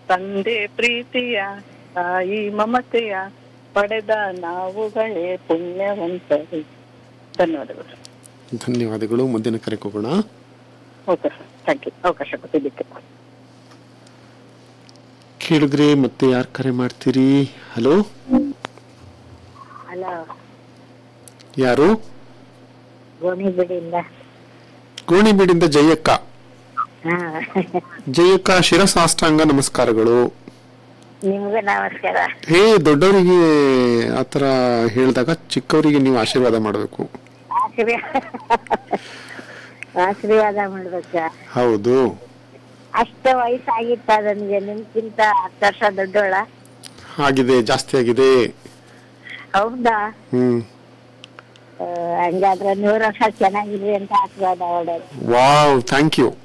ತಂದೆ ಪ್ರೀತಿಯ ತಾಯಿ ಮಮತೆಯ ಪಡೆದ ನಾವುಗಳೇ ಪುಣ್ಯವಂತರು ಧನ್ಯವಾದಗಳು ಧನ್ಯವಾದಗಳು ಮುಂದಿನ ಕರೆಗೆ ಹೋಗೋಣ ಓಕೆ ಸರ್ ಥ್ಯಾಂಕ್ ಯು ಅವಕಾಶ ಕೊಟ್ಟಿದ್ದಕ್ಕೆ ಕೇಳಿದ್ರೆ ಮತ್ತೆ ಯಾರು ಕರೆ ಮಾಡ್ತೀರಿ ಹಲೋ ಹಲೋ ಯಾರು ಗೋಣಿಬಿಡಿಯಿಂದ ಗೋಣಿಬೀಡಿಂದ ಜಯಕ್ಕ ಹಾ ಜಯಕ್ಕ ಶಿರಸಾಷ್ಟಾಂಗ ನಮಸ್ಕಾರಗಳು ನಿಮ್ಗೂ ನಮಸ್ಕಾರ ಹೇ ದೊಡ್ಡವರಿಗೆ ಆತರ ಹೇಳಿದಾಗ ಚಿಕ್ಕವರಿಗೆ ನೀವು ಆಶೀರ್ವಾದ ಮಾಡಬೇಕು ಆಶೀರ್ವಾದ ಆಶೀರ್ವಾದ ಮಾಡ್ಬೇಕ ಹೌದು ಅಷ್ಟ ವಯಸ್ಸಾಗಿತ್ತ ನನಗೆ ನಿಮ್ಗಿಂತ ಹತ್ತು ವರ್ಷ ದೊಡ್ಡೋಳ ಆಗಿದೆ ಜಾಸ್ತಿ ಆಗಿದೆ ಹೌದಾ ಹ್ಮ್ ಆ, ಹಂಗಾದ್ರೆ ನೂರು ವರ್ಷ ಚೆನ್ನಾಗಿರ್ರಿ ಅಂತ ಆಶೀರ್ವಾದ ಮಾಡೋದು ವಾವ್ ಥ್ಯಾಂಕ್ ಯು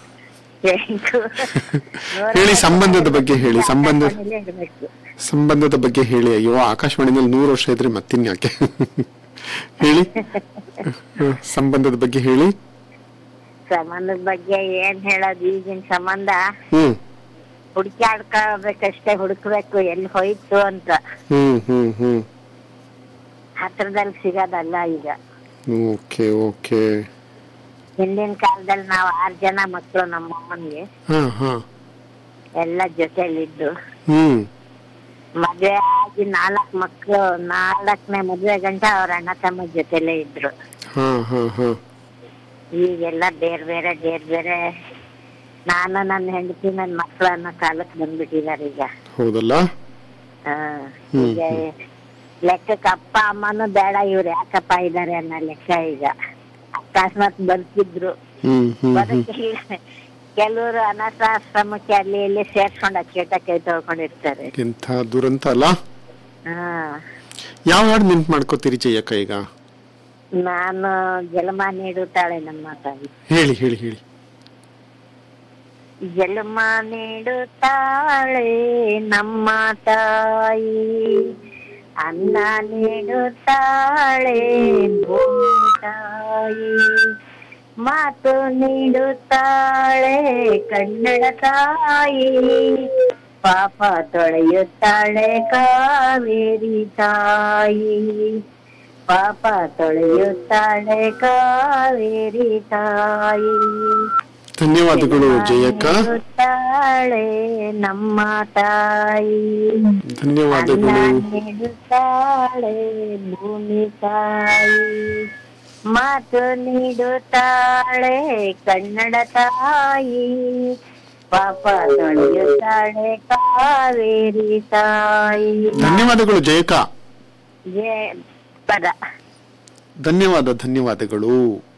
ಹೇಳಿ ಸಂಬಂಧದ ಬಗ್ಗೆ ಹೇಳಿ ಸಂಬಂಧ ಇರ್ಬೇಕು ಸಂಬಂಧದ ಬಗ್ಗೆ ಹೇಳಿ ಅಯ್ಯೋ ಆಕಾಶವಾಣಿನಲ್ಲಿ ನೂರು ವರ್ಷ ಇದ್ರೆ ಮತ್ತಿನ್ಯಾಕೆ ಹೇಳಿ ಹ, ಸಂಬಂಧದ ಬಗ್ಗೆ ಹೇಳಿ ಸಂಬಂಧದ ಬಗ್ಗೆ ಏನ್ ಹೇಳೋದು ಈಗಿನ ಸಂಬಂಧ ಹ್ಮ್ ಹುಡುಕ್ಯಾಡ್ಕೋಬೇಕಷ್ಟೇ ಹುಡುಕ್ಬೇಕು ಎಲ್ಲಿ ಹೋಯ್ತು ಅಂತ ಹ್ಮ್ ಹ್ಮ್ ಹ್ಮ್ ಹತ್ರದಲ್ಲಿ ಸಿಗೋದಲ್ಲ ಈಗ ಓಕೆ ಓಕೆ ಹಿಂದಿನ ಕಾಲದಲ್ಲಿ ನಾವು ಆರ್ ಜನ ಮಕ್ಕಳು ನಮ್ಮ ಅಮ್ಮನ್ಗೆ ಹಾ ಹಾ ಎಲ್ಲ ಜೊತೆಲಿದ್ದು ಹ್ಮ್ ಮದ್ವೆ ಆಗಿ ನಾಲ್ಕ್ ಮಕ್ಳು ನಾಲ್ಕನೇ ಮದ್ವೆ ಗಂಟ ಅವ್ರ ಅಣ್ಣ ತಮ್ಮ ಜೊತೆಲೇ ಇದ್ರು ಹಾ ಹಾ ಹಾ ಈಗೆಲ್ಲ ಬೇರೆ ಬೇರೆ ಬೇರೆ ಬೇರೆ ನಾನು ನನ್ನ ಹೆಂಡತಿ ನನ್ನ ಮಕ್ಳು ಅನ್ನೋ ಕಾಲಕ್ಕೆ ಬಂದ್ಬಿಟ್ಟಿದಾರೆ ಈಗ ಹೌದಲ್ಲ ಹಾ ಹ್ಮ್, ಈಗ ಲೆಕ್ಕಕ್ಕೆ ಅಪ್ಪ ಅಮ್ಮನೂ ಬೇಡ ಇವ್ರು ಯಾಕಪ್ಪ ಇದಾರೆ ಅನ್ನೋ ಲೆಕ್ಕ ಈಗ ಅಕಸ್ಮಾತ್ ಬದುಕಿದ್ರು ಹ್ಮ್ ಹ್ಮ್ ಹ್ಮ್ ಬದುಕಿ ಕೆಲವರು ಅನಾಥಾಶ್ರಮಕ್ಕೆ ಅಲ್ಲಿ ಇಲ್ಲಿ ಸೇರ್ಕೊಂಡು ಅಚ್ಚೇಟ ಕೈ ತೊಳ್ಕೊಂಡಿರ್ತಾರೆ ಎಂಥ ದುರಂತ ಅಲ್ಲ ಹಾ ಯಾವ ಹಾಡು ನೆನ್ಪು ಮಾಡ್ಕೋತೀರಿ ಜಯಕ್ಕ ಈಗ ನಾನು ಜಲಮ ನೀಡುತ್ತಾಳೆ ನಮ್ಮ ತಾಯಿ ಹೇಳಿ ಹೇಳಿ ಹೇಳಿ ಜಲಮ ನೀಡುತ್ತಾಳೆ ನಮ್ಮ ತಾಯಿ ಅನ್ನ ನೀಡುತ್ತಾಳೆ ಭೂಮಿ ತಾಯಿ ಮಾತು ನೀಡುತ್ತಾಳೆ ಕನ್ನಡ ತಾಯಿ ಪಾಪ ತೊಳೆಯುತ್ತಾಳೆ ಕಾವೇರಿ ತಾಯಿ ಪಾಪ ತೊಳೆಯುತ್ತಾಳೆ ಕಾವೇರಿ ತಾಯಿ ಧನ್ಯವಾದಗಳು ಜಯಕ್ಕ ನೀಡುತ್ತಾಳೆ ನಮ್ಮ ತಾಯಿ ಧನ್ಯವಾದಗಳು ಅನ್ನ ನೀಡುತ್ತಾಳೆ ಭೂಮಿ ತಾಯಿ ಮಾತು ನೀಡುತ್ತಾಳೆ ಕನ್ನಡ ತಾಯಿ ಪಾಪ ತೊಳೆಯುತ್ತಾಳೆ ಕಾವೇರಿ ತಾಯಿ ಧನ್ಯವಾದಗಳು ಜಯಕ್ಕ ಜಯ ಪದ ಧನ್ಯವಾದ ಧನ್ಯವಾದಗಳು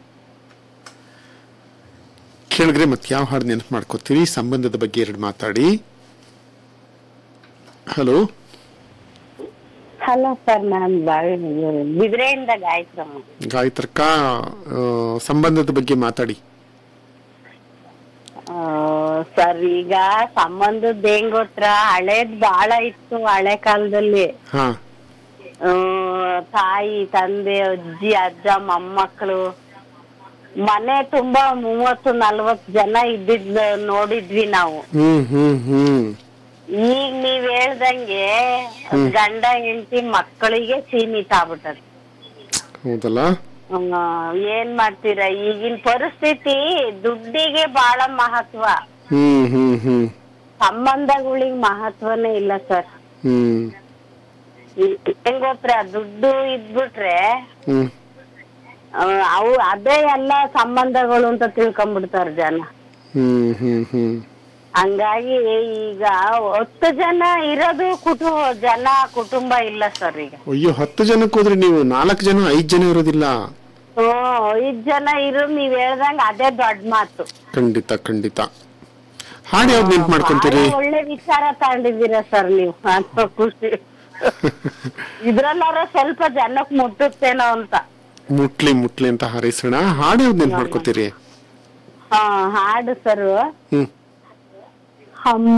ಕೇಳಿದ್ರೆ ಮತ್ತೆ ಯಾವ ಹಾಡು ನೆನಪು ಮಾಡ್ಕೋತೀರಿ ಸಂಬಂಧದ ಬಗ್ಗೆ ಎರಡು ಮಾತಾಡಿ ಹಲೋ ಹಲೋ ಸರ್ ನಾನು ಬಾವಿ ಬಿದ್ರೆಯಿಂದ ಗಾಯತ್ರಮ್ಮ ಗಾಯತ್ರಕ್ಕ ಆ, ಸಂಬಂಧದ ಬಗ್ಗೆ ಮಾತಾಡಿ ಸರ್ ಈಗ ಸಂಬಂಧದ ಹೆಂಗ್ ಗೊತ್ತಾ ಹಳೇದ್ ಬಾಳ ಇತ್ತು ಹಳೆ ಕಾಲದಲ್ಲಿ ಹಾ ಆ, ತಾಯಿ ತಂದೆ ಅಜ್ಜಿ ಅಜ್ಜ ಮೊಮ್ಮಕ್ಕಳು ಮನೆ ತುಂಬಾ ಮೂವತ್ತು ನಲ್ವತ್ ಜನ ಇದ್ದಿದ್ ನೋಡಿದ್ವಿ ನಾವು ಹ್ಮ್ ಹ್ಮ್ ಹ್ಮ್ ಈಗ ನೀವ್ ಹೇಳ್ದಂಗೆ ಗಂಡ ಹೆಂಡತಿ ಮಕ್ಕಳಿಗೆ ಸೀಮಿತ ಆಗ್ಬಿಟ್ಟದ ಹೌದಲ್ಲ ಏನ್ ಮಾಡ್ತೀರಾ ಈಗಿನ ಪರಿಸ್ಥಿತಿ ದುಡ್ಡಿಗೆ ಬಹಳ ಮಹತ್ವ ಹ್ಮ್ ಹ್ಮ್ ಹ್ಮ್ ಸಂಬಂಧಗಳಿಗೆ ಮಹತ್ವನೇ ಇಲ್ಲ ಸರ್ ಹ್ಮ್ ಹೆಂಗ್ ಗೊತ್ತಾ ದುಡ್ಡು ಇದ್ಬಿಟ್ರೆ ಹ್ಮ್ ಆ, ಅವು ಅದೇ ಎಲ್ಲ ಸಂಬಂಧಗಳು ಅಂತ ತಿಳ್ಕೊಂಡ್ಬಿಡ್ತಾರ ಜನ ಹ್ಮ್ ಹ್ಮ್ ಹ್ಮ್ ಹಂಗಾಗಿ ಈಗ ಹತ್ತು ಜನ ಇರೋದು ಕುಟುಂಬ ಜನ ಕುಟುಂಬ ಇಲ್ಲ ಸರ್ ಈಗ ಅಯ್ಯೋ ಹತ್ತು ಜನಕ್ಕೆ ಹೋದ್ರೆ ನೀವು ನಾಲ್ಕು ಜನ ಐದ್ ಜನ ಇರೋದಿಲ್ಲ ಹ್ಮ್ ಐದ್ ಜನ ಇರೋ ನೀವ್ ಹೇಳ್ದಂಗ ಅದೇ ದೊಡ್ಡ ಮಾತು ಖಂಡಿತ ಖಂಡಿತ ಹಾಡು ಯಾವ್ದು ನೆನ್ಪು ಮಾಡ್ಕೊಂತೀರಿ ಬಹಳ ಒಳ್ಳೆ ವಿಚಾರ ತಗೊಂಡಿದ್ದೀರಾ ಸರ್ ನೀವು ಅಂತ ಖುಷಿ ಇದ್ರಲ್ಲಾರ ಸ್ವಲ್ಪ ಜನಕ್ ಮುಟ್ಟುತ್ತೇನೋ ಅಂತ ಮುಟ್ಲಿ ಮುಟ್ಲಿ ಅಂತ ಹಾರೈಸೋಣ ಹಾಡು ಯಾವ್ದು ನೆನ್ಪು ಮಾಡ್ಕೋತೀರಿ ಹಾ ಹಾಡು ಸರ್ ಹ್ಮ್ ಹಮ್